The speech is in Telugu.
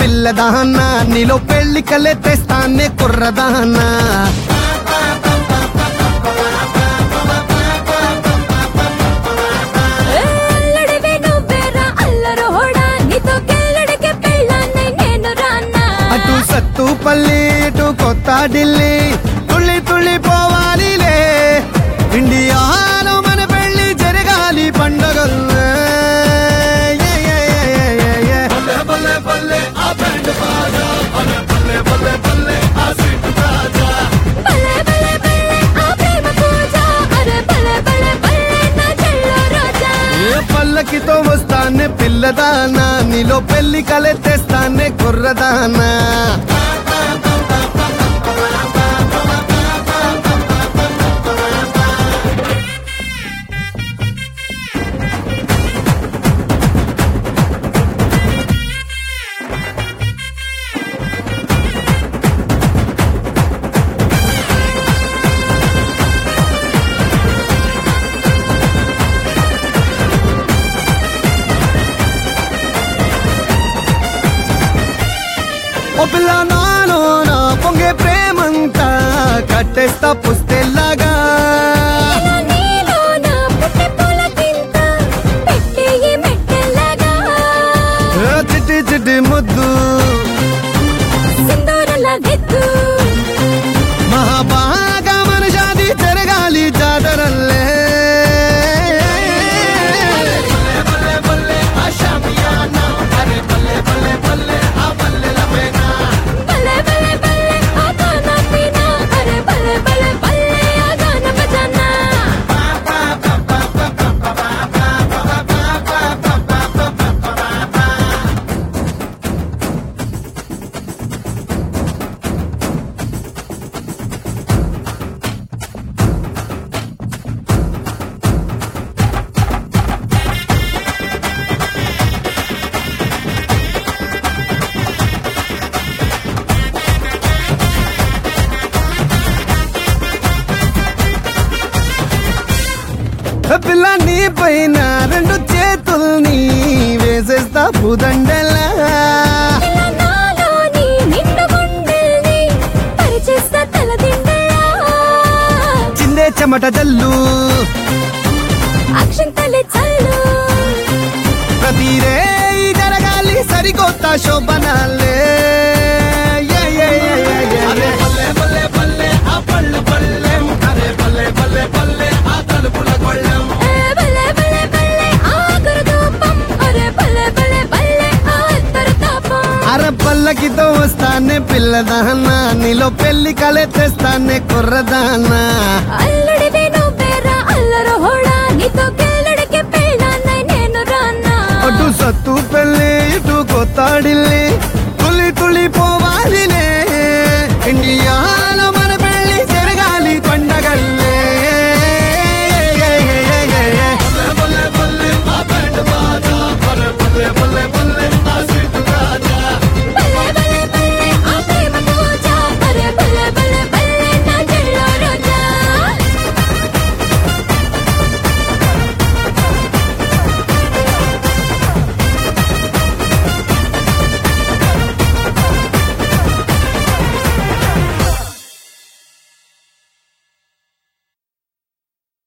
పిల్లదానా నీలో పెళ్లి కలే తెస్తానే కుర్రదానా ఏ అల్లడివే నువ్వేరా అల్లరోడా నీతో గెల్లడికి పెళ్ళాన్నై నేను రానా అటు సత్తుపల్లి ఇటు కొత్త ఢిల్లీ తుళ్ళి తుళ్ళి పోవాలిలే ఇండియాలో మన పెళ్లి జరగాలి పండగల్లే ఏ, ఏ, ఏ, ఏ, ఏ, ఏ. భలే భలే భలే ఆ ప్రేమ పూజ అరే భలే భలే భలే నా చెల్లో రోజా ఏ పల్లకితో వస్తానే పిల్లదానా నీలో పెళ్లి కలే తెస్తానే కుర్రదానా ఓ పిల్ల నాలో నా పొంగే ప్రేమంతా కట్టేస్తా పుస్తెల్లాగా ఇలా నీలోన పుట్టి పూల తింత పెట్టి ఈ మెట్టెల్లాగా ఏ చిట్టి చిట్టి ముద్దు సింధూరలా దిద్దు మహాబాగా మన షాది జరగాలి జాతరల్లే భలే భలే భలే ఆ గానా పీనా అరే భలే భలే భలే ఆ గానా బజానా ఏ పిల్ల నీ పైన రెండు చేతుల్ని వేసేస్తా పుదండలా ఇలా నాలోని నిండు గుండెల్ని పరిచేస్తా తలదిండలా చిందే చెమట జల్లు అక్షంతలే చల్లు ప్రతిరే జరగాలి సరికొత్త శోభనాలే ఏ, ఏ, ఏ, ఏ, ఏ, ఏ. ఏ భలే భలే భలే ఆ గురుదూపం అరే భలే భలే భలే ఆ తరతాపం అర పల్లకితో వస్తానే పిల్లదానా నీలో పెళ్లి కలే తెస్తానే కుర్రదానా అల్లుడివే నువ్వేరా అల్లరోడా నీతో గెల్లడికి పెళ్ళాన్నై నేను రానా అటు సత్తు పెళ్ళి ఇటు కొత్త ఢిల్లీ తులి తులి పోవాలిలే ఇండియా